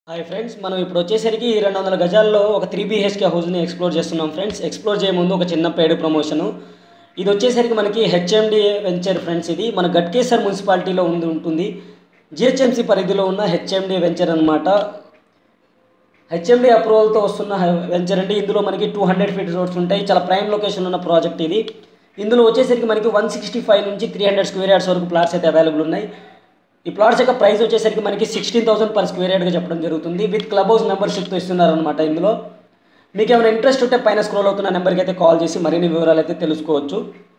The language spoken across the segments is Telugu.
హాయ్ ఫ్రెండ్స్ మనం ఇప్పుడు వచ్చేసరికి రెండు వందల గజాల్లో ఒక త్రీ బీహెచ్కే హౌస్ని ఎక్స్ప్లోర్ చేస్తున్నాం ఫ్రెండ్స్ ఎక్స్ప్లోర్ చేయ ముందు ఒక చిన్న పేడ్ ప్రమోషను ఇది వచ్చేసరికి మనకి హెచ్ఎండి వెంచర్ ఫ్రెండ్స్ ఇది మన గట్కేసర్ మున్సిపాలిటీలో ఉంది ఉంటుంది జిహెచ్ఎంసీ పరిధిలో ఉన్న హెచ్ఎండి వెంచర్ అనమాట హెచ్ఎండి అప్రూవల్తో వస్తున్న వెంచర్ అండి ఇందులో మనకి టూ హండ్రెడ్ ఫీట్ రోడ్స్ ఉంటాయి చాలా ప్రైమ్ లొకేషన్ ఉన్న ప్రాజెక్ట్ ఇది ఇందులో వచ్చేసరికి మనకి వన్ సిక్స్టీ ఫైవ్ నుంచి త్రీ హండ్రెడ్ స్క్వేర్ యార్డ్స్ వరకు ప్లాట్స్ అయితే అవైలబుల్ ఉన్నాయి ఈ ప్లాట్స్ యొక్క ప్రైస్ వచ్చేసరికి మనకి సిక్స్టీన్ థౌసండ్ పర్ స్క్వేర్ యార్డ్గా చెప్పడం జరుగుతుంది విత్ క్లబ్ హౌస్ మెంబర్షిప్తో ఇస్తున్నారు అనమాట ఇందులో మీకు ఏమైనా ఇంట్రెస్ట్ ఉంటే పైన స్క్రోల్ అవుతున్న నెంబర్కి అయితే కాల్ చేసి మరిన్ని వివరాలు అయితే తెలుసుకోవచ్చు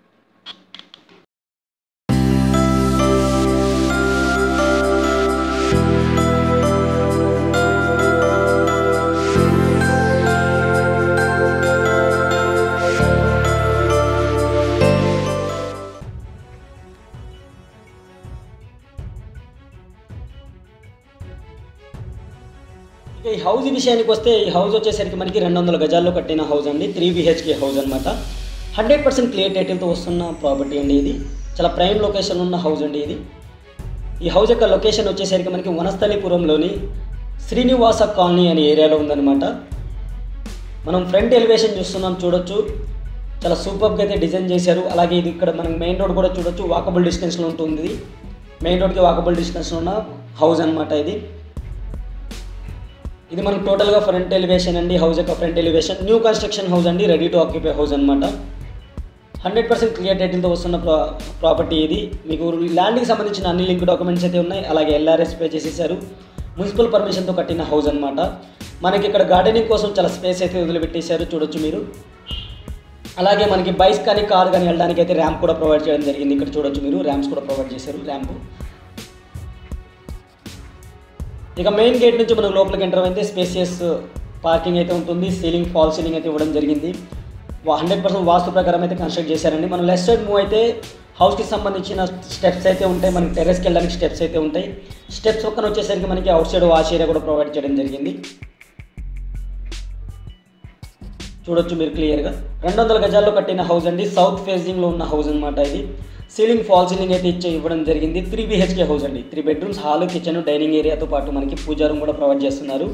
ఇక ఈ హౌస్ విషయానికి వస్తే ఈ హౌస్ వచ్చేసరికి మనకి రెండు వందల గజాల్లో కట్టిన హౌస్ అండి త్రీ బిహెచ్కే హౌస్ అనమాట హండ్రెడ్ పర్సెంట్ క్లియర్ టైటిల్తో వస్తున్న ప్రాపర్టీ అండి ఇది చాలా ప్రైమ్ లొకేషన్ ఉన్న హౌస్ అండి ఇది ఈ హౌస్ యొక్క లొకేషన్ వచ్చేసరికి మనకి వనస్థలిపురంలోని శ్రీనివాస కాలనీ అనే ఏరియాలో ఉందన్నమాట మనం ఫ్రంట్ ఎలివేషన్ చూస్తున్నాం చూడొచ్చు చాలా సూపర్గా అయితే డిజైన్ చేశారు అలాగే ఇది ఇక్కడ మనం మెయిన్ రోడ్ కూడా చూడొచ్చు వాకబుల్ డిస్టెన్స్లో ఉంటుంది మెయిన్ రోడ్కి వాకబుల్ డిస్టెన్స్లో ఉన్న హౌస్ అనమాట ఇది ఇది మనకు టోటల్గా ఫ్రంట్ ఎలివేషన్ అండి హౌస్ యొక్క front elevation new construction house అండి రెడీ టు ఆక్యుపై హౌస్ అనమాట హండ్రెడ్ పర్సెంట్ క్లియర్ టైటిల్తో వస్తున్న ప్రా ప్రాపర్టీ ఇది మీకు ల్యాండ్కి సంబంధించిన అన్ని లింక్ డాక్యుమెంట్స్ అయితే ఉన్నాయి అలాగే ఎల్ఆర్ఎస్ పే చేసేసారు మున్సిపల్ పర్మిషన్తో కట్టిన హౌస్ అనమాట మనకి ఇక్కడ గార్డెనింగ్ కోసం చాలా స్పేస్ అయితే వదిలిపెట్టేశారు చూడొచ్చు మీరు అలాగే మనకి బైక్ కానీ కార్ కానీ వెళ్ళడానికి అయితే ర్యాంప్ కూడా ప్రొవైడ్ చేయడం జరిగింది ఇక్కడ చూడొచ్చు మీరు ర్యాంప్స్ కూడా ప్రొవైడ్ చేశారు ర్యాంపు ఇక మెయిన్ గేట్ నుంచి మనకు లోపలికి ఎంటర్ అయితే స్పేసియస్ పార్కింగ్ అయితే ఉంటుంది సీలింగ్ ఫాల్ సీలింగ్ అయితే ఇవ్వడం జరిగింది హండ్రెడ్ పర్సెంట్ వాస్తు ప్రకారం అయితే కన్స్ట్రక్ట్ చేశారండి మనం లెఫ్ట్ సైడ్ మూవ్ అయితే హౌస్కి సంబంధించిన స్టెప్స్ అయితే ఉంటాయి మనకి టెరెస్కి వెళ్ళడానికి స్టెప్స్ అయితే ఉంటాయి స్టెప్స్ పక్కన వచ్చేసరికి మనకి అవుట్ సైడ్ వాష్ ఏరియా కూడా ప్రొవైడ్ చేయడం జరిగింది చూడొచ్చు మీరు క్లియర్గా రెండు వందల గజాల్లో కట్టిన హౌస్ అండి సౌత్ ఫేసింగ్లో ఉన్న హౌస్ అనమాట ఇది సీలింగ్ ఫాల్ సీలింగ్ అయితే ఇచ్చి ఇవ్వడం జరిగింది త్రీ బీహెచ్కే హౌస్ అండి three bedrooms hall kitchen dining ఏరియాతో పాటు మనకి పూజా రూమ్ కూడా ప్రొవైడ్ చేస్తున్నారు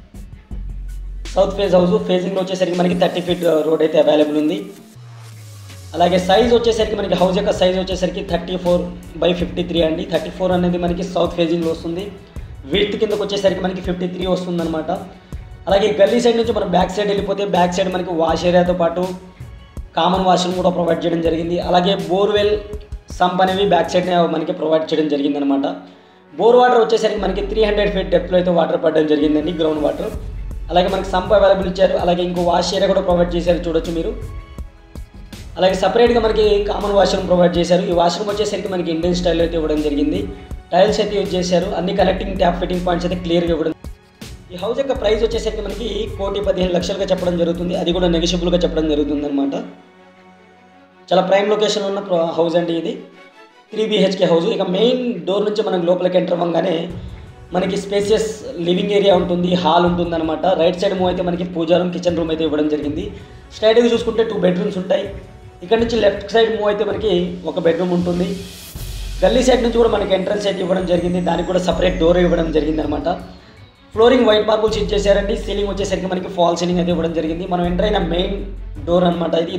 సౌత్ ఫేజ్ హౌస్ ఫేజింగ్లో వచ్చేసరికి మనకి థర్టీ ఫీట్ రోడ్ అయితే అవైలబుల్ ఉంది అలాగే సైజ్ వచ్చేసరికి మనకి హౌస్ యొక్క సైజ్ వచ్చేసరికి thirty four by fifty three అండి థర్టీ ఫోర్ అనేది మనకి సౌత్ ఫేజింగ్లో వస్తుంది విత్ కిందకు వచ్చేసరికి మనకి ఫిఫ్టీ త్రీ వస్తుందన్నమాట అలాగే గల్లీ సైడ్ నుంచి మనం బ్యాక్ సైడ్ వెళ్ళిపోతే బ్యాక్ సైడ్ మనకి వాష్ ఏరియాతో పాటు కామన్ వాష్రూమ్ కూడా ప్రొవైడ్ చేయడం జరిగింది అలాగే బోర్వెల్ సంప్ అనేవి బ్యాక్ సైడ్ మనకి ప్రొవైడ్ చేయడం జరిగింది అనమాట బోర్ వాటర్ వచ్చేసరికి మనకి త్రీ హండ్రెడ్ ఫీట్ డెప్త్లో అయితే వాటర్ పడడం జరిగిందండి గ్రౌండ్ వాటర్ అలాగే మనకి సంప్ అవైలబుల్ ఇచ్చారు అలాగే ఇంకో వాష్ ఏరియా కూడా ప్రొవైడ్ చేశారు చూడొచ్చు మీరు అలాగే సపరేట్గా మనకి కామన్ వాష్రూమ్ ప్రొవైడ్ చేశారు ఈ వాష్రూమ్ వచ్చేసరికి మనకి ఇండియన్ స్టైల్ అయితే ఇవ్వడం జరిగింది టైల్స్ అయితే యూజ్ చేశారు అన్ని కనెక్టింగ్ ట్యాప్ ఫిట్టింగ్ పాయింట్స్ అయితే క్లియర్గా ఇవ్వడం ఈ హౌస్ యొక్క ప్రైస్ వచ్చేసరికి మనకి కోటి పదిహేను లక్షలుగా చెప్పడం జరుగుతుంది అది కూడా నెగిషియబుల్గా చెప్పడం జరుగుతుంది అనమాట చాలా ప్రైమ్ లొకేషన్ ఉన్న ప్ర- హౌస్ అండి ఇది త్రీ బీహెచ్కే హౌస్ ఇక మెయిన్ డోర్ నుంచి మనం లోపలికి ఎంటర్ అవ్వగానే మనకి స్పేసియస్ లివింగ్ ఏరియా ఉంటుంది హాల్ ఉంటుంది అనమాట రైట్ సైడ్ మూవ్ అయితే మనకి పూజా రూమ్ కిచెన్ రూమ్ అయితే ఇవ్వడం జరిగింది స్ట్రైట్గా చూసుకుంటే టూ బెడ్రూమ్స్ ఉంటాయి ఇక్కడ నుంచి లెఫ్ట్ సైడ్ మూవ్ అయితే మనకి ఒక బెడ్రూమ్ ఉంటుంది గల్లీ సైడ్ నుంచి కూడా మనకి ఎంట్రన్స్ అయితే ఇవ్వడం జరిగింది దానికి కూడా సపరేట్ డోర్ ఇవ్వడం జరిగింది అనమాట ఫ్లోరింగ్ వైట్ మార్బుల్స్ ఇచ్చేసారండి సీలింగ్ వచ్చేసరికి మనకి ఫాల్ సీలింగ్ అయితే ఇవ్వడం జరిగింది మనం ఎంటర్ అయిన మెయిన్ డోర్ అనమాట ఇది ఇది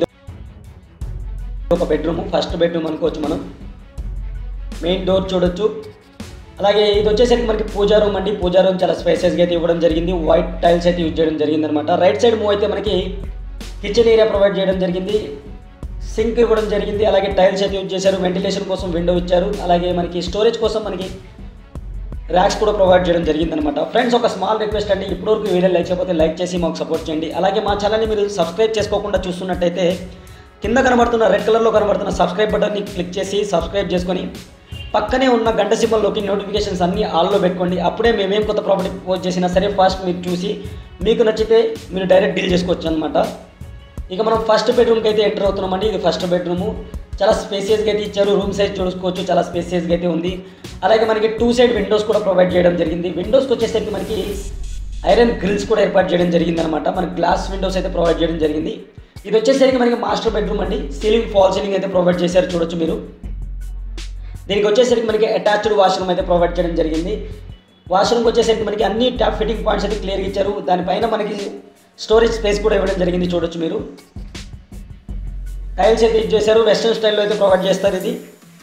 ఒక బెడ్రూమ్ ఫస్ట్ బెడ్రూమ్ అనుకోవచ్చు మనం మెయిన్ డోర్ చూడొచ్చు అలాగే ఇది వచ్చేసరికి మనకి పూజా రూమ్ అండి పూజా రూమ్ చాలా స్పేసెస్గా అయితే ఇవ్వడం జరిగింది వైట్ టైల్స్ అయితే యూజ్ చేయడం జరిగింది అనమాట రైట్ సైడ్ మూవ్ అయితే మనకి కిచెన్ ఏరియా ప్రొవైడ్ చేయడం జరిగింది సింక్ ఇవ్వడం జరిగింది అలాగే టైల్స్ అయితే యూజ్ చేశారు వెంటిలేషన్ కోసం విండో ఇచ్చారు అలాగే మనకి స్టోరేజ్ కోసం మనకి ర్యాక్స్ కూడా ప్రొవైడ్ చేయడం జరిగింది అనమాట ఫ్రెండ్స్ ఒక స్మాల్ రిక్వెస్ట్ అండి ఇప్పటివరకు వీడియో లైక్ చేయకపోతే లైక్ చేసి మాకు సపోర్ట్ చేయండి అలాగే మా ఛానల్ని మీరు సబ్స్క్రైబ్ చేసుకోకుండా చూస్తున్నట్టయితే కింద కనబడుతున్న రెడ్ కలర్లో కనబడుతున్న సబ్స్క్రైబ్ బటన్ని క్లిక్ చేసి సబ్స్క్రైబ్ చేసుకొని పక్కనే ఉన్న గంట సింబల్లోకి నోటిఫికేషన్స్ అన్నీ ఆల్లో పెట్టుకోండి అప్పుడే మేమేం కొత్త ప్రాపర్టీ పోస్ట్ చేసినా సరే ఫస్ట్ మీరు చూసి మీకు నచ్చితే మీరు డైరెక్ట్ డీల్ చేసుకోవచ్చు అనమాట ఇక మనం ఫస్ట్ బెడ్రూమ్కి అయితే ఎంటర్ అవుతున్నామండి ఇది ఫస్ట్ బెడ్రూము చాలా స్పేసియస్గా అయితే ఇచ్చారు రూమ్ సైజ్ చూసుకోవచ్చు చాలా స్పేసియస్గా అయితే ఉంది అలాగే మనకి టూ సైడ్ విండోస్ కూడా ప్రొవైడ్ చేయడం జరిగింది విండోస్కి వచ్చేసరికి మనకి ఐరన్ గ్రిల్స్ కూడా ఏర్పాటు చేయడం జరిగింది అనమాట మనకి గ్లాస్ విండోస్ అయితే ప్రొవైడ్ చేయడం జరిగింది ఇది వచ్చేసరికి మనకి మాస్టర్ బెడ్రూమ్ అండి సీలింగ్ ఫాల్ సీలింగ్ అయితే ప్రొవైడ్ చేశారు చూడొచ్చు మీరు దీనికి వచ్చేసరికి మనకి అటాచ్డ్ వాష్రూమ్ అయితే ప్రొవైడ్ చేయడం జరిగింది వాష్రూమ్కి వచ్చేసరికి మనకి అన్ని ట్యాప్ ఫిట్టింగ్ పాయింట్స్ అయితే క్లియర్గా ఇచ్చారు దానిపైన మనకి స్టోరేజ్ స్పేస్ కూడా ఇవ్వడం జరిగింది చూడొచ్చు మీరు టైల్స్ అయితే యూజ్ చేశారు వెస్ట్రన్ స్టైల్లో అయితే ప్రొవైడ్ చేస్తారు ఇది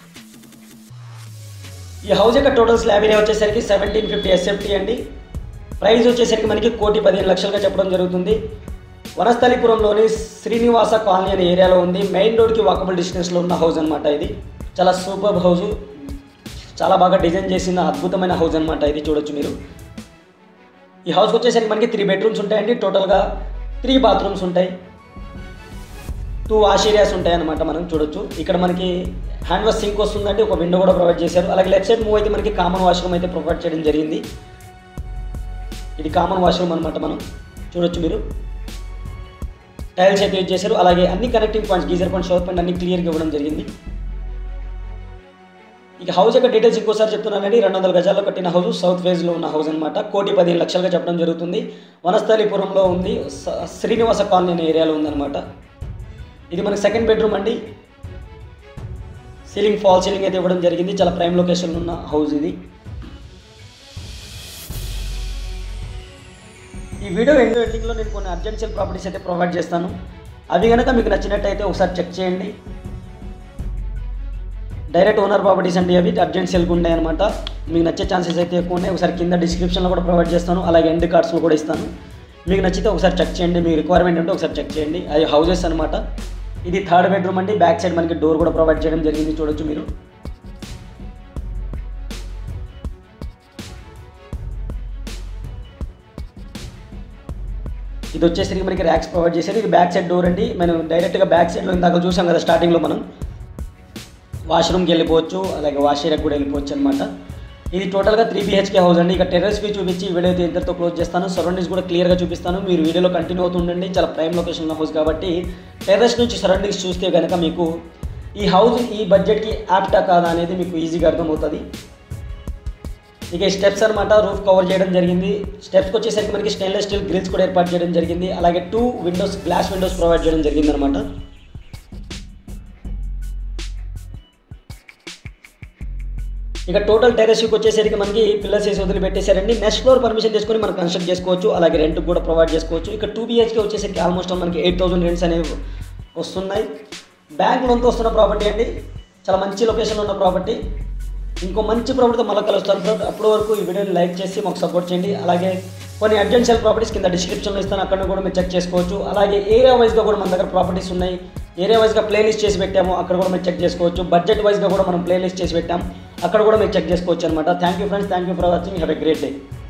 ఈ హౌస్ యొక్క టోటల్ స్లాబ్ ఏరియా వచ్చేసరికి సెవెంటీన్ ఫిఫ్టీ ఎస్ఎఫ్టీ అండి ప్రైస్ వచ్చేసరికి మనకి కోటి పదిహేను లక్షలుగా చెప్పడం జరుగుతుంది వనస్థలిపురంలోని శ్రీనివాస కాలనీ అనే ఏరియాలో ఉంది మెయిన్ రోడ్కి వాకబుల్ డిస్టెన్స్లో ఉన్న హౌస్ అనమాట ఇది చాలా సూపర్ హౌస్ చాలా బాగా డిజైన్ చేసిన అద్భుతమైన హౌస్ అనమాట ఇది చూడొచ్చు మీరు ఈ హౌస్కి వచ్చేసరికి మనకి త్రీ బెడ్రూమ్స్ ఉంటాయండి టోటల్గా త్రీ బాత్రూమ్స్ ఉంటాయి టూ వాష్ ఏరియాస్ ఉంటాయి అనమాట మనం చూడొచ్చు ఇక్కడ మనకి హ్యాండ్ వాష్ సింక్ వస్తుందండి ఒక విండో కూడా ప్రొవైడ్ చేశారు అలాగే లెఫ్ట్ సైడ్ మూవ్ అయితే మనకి కామన్ వాష్రూమ్ అయితే ప్రొవైడ్ చేయడం జరిగింది ఇది కామన్ వాష్రూమ్ అనమాట మనం చూడొచ్చు మీరు టైల్స్ అయితే యూజ్ చేశారు అలాగే అన్ని connecting points geyser point shower point అన్ని క్లియర్గా ఇవ్వడం జరిగింది ఇక హౌస్ యొక్క డీటెయిల్స్ ఇంకోసారి చెప్తున్నానండి రెండు వందల గజాల్లో కట్టిన హౌస్ సౌత్ ఫేజ్లో ఉన్న హౌస్ అనమాట కోటి పదిహేను లక్షలుగా చెప్పడం జరుగుతుంది వనస్థలిపురంలో ఉంది స- శ్రీనివాస కాలనీ అనే ఏరియాలో ఉందన్నమాట ఇది మనకి సెకండ్ బెడ్రూమ్ అండి సీలింగ్ ఫాల్ సీలింగ్ అయితే ఇవ్వడం జరిగింది చాలా ప్రైమ్ లొకేషన్లో ఉన్న హౌస్ ఇది ఈ వీడియో ఎండ్ ఎండింగ్లో నేను కొన్ని అర్జెన్షియల్ ప్రాపర్టీస్ అయితే ప్రొవైడ్ చేస్తాను అవి కనుక మీకు నచ్చినట్టయితే ఒకసారి చెక్ చేయండి డైరెక్ట్ ఓనర్ ప్రాపర్టీస్ అండి అవి అర్జెంట్ సేల్కి ఉన్నాయి అనమాట మీకు నచ్చే ఛాన్సెస్ అయితే ఎక్కువ ఉన్నాయి ఒకసారి కింద డిస్క్రిప్షన్లో కూడా ప్రొవైడ్ చేస్తాను అలాగే ఎండ్ కార్డ్స్లో కూడా ఇస్తాను మీకు నచ్చితే ఒకసారి చెక్ చేయండి మీ రిక్వైర్మెంట్ ఉంటే ఒకసారి చెక్ చేయండి అది హౌసెస్ అనమాట ఇది థర్డ్ బెడ్రూమ్ అండి బ్యాక్ సైడ్ మనకి డోర్ కూడా ప్రొవైడ్ చేయడం జరిగింది చూడొచ్చు మీరు ఇది వచ్చేసరికి మనకి ర్యాక్స్ ప్రొవైడ్ చేశారు ఇది బ్యాక్ సైడ్ డోర్ అండి మనం డైరెక్ట్గా బ్యాక్ సైడ్లో ఇందాక చూసాం కదా స్టార్టింగ్లో మనం వాష్రూమ్కి వెళ్ళిపోవచ్చు అలాగే వాష్ ఏరియాకి కూడా వెళ్ళిపోవచ్చు అనమాట ఇది టోటల్గా త్రీ బీహెచ్కే హౌస్ అండి ఇక టెర్రస్ వ్యూ చూపించి ఈ వీడియో అయితే ఇంతటితో క్లోజ్ చేస్తాను సరౌండింగ్స్ కూడా క్లియర్గా చూపిస్తాను మీరు వీడియోలో కంటిన్యూ అవుతుండండి చాలా ప్రైమ్ లొకేషన్ ఉన్న హౌస్ కాబట్టి టెర్రస్ నుంచి సరౌండింగ్స్ చూస్తే కనుక మీకు ఈ హౌస్ ఈ బడ్జెట్కి యాప్టా కాదా అనేది మీకు ఈజీగా అర్థమవుతుంది ఇక ఈ స్టెప్స్ అనమాట రూఫ్ కవర్ చేయడం జరిగింది స్టెప్స్కి వచ్చేసరికి మనకి స్టెయిన్లెస్ స్టీల్ గ్రిల్స్ కూడా ఏర్పాటు చేయడం జరిగింది అలాగే two windows glass windows provide చేయడం జరిగింది అనమాట ఇక టోటల్ టెరెస్కి వచ్చేసరికి మనకి పిల్లర్స్ వేసి వదిలిపెట్టేశారండి నెక్స్ట్ ఫ్లోర్ పర్మిషన్ తీసుకొని మనం కన్స్ట్రక్ట్ చేసుకోవచ్చు అలాగే రెంట్ కూడా ప్రొవైడ్ చేసుకోవచ్చు ఇక టూ బీహెచ్కే వచ్చేసరికి ఆల్మోస్ట్ మనకి ఎయిట్ థౌసండ్ రెంట్స్ అనేవి వస్తున్నాయి బ్యాంక్ లోన్తో వస్తున్న ప్రాపర్టీ అండి చాలా మంచి లొకేషన్లో ఉన్న ప్రాపర్టీ ఇంకో మంచి ప్రాపర్టీతో మళ్ళీ కలుస్తాను ఫ్రెండ్ అప్పటి వరకు ఈ వీడియోని లైక్ చేసి మాకు సపోర్ట్ చేయండి అలాగే కొన్ని అడ్జెన్షియల్ ప్రాపర్టీస్ కింద డిస్క్రిప్షన్లో ఇస్తాను అక్కడ కూడా మీరు చెక్ చేసుకోవచ్చు అలాగే ఏరియా వైజ్గా కూడా మన దగ్గర ప్రాపర్టీస్ ఉన్నాయి ఏరియా వైజ్గా ప్లేలిస్ట్ చేసి పెట్టాము అక్కడ కూడా మీరు చెక్ చేసుకోవచ్చు బడ్జెట్ వైజ్గా కూడా మనం ప్లేలిస్ట్ చేసి పెట్టాం అక్కడ కూడా మీరు చెక్ చేసుకోవచ్చు అనమాట thank you friends thank you for watching have a great day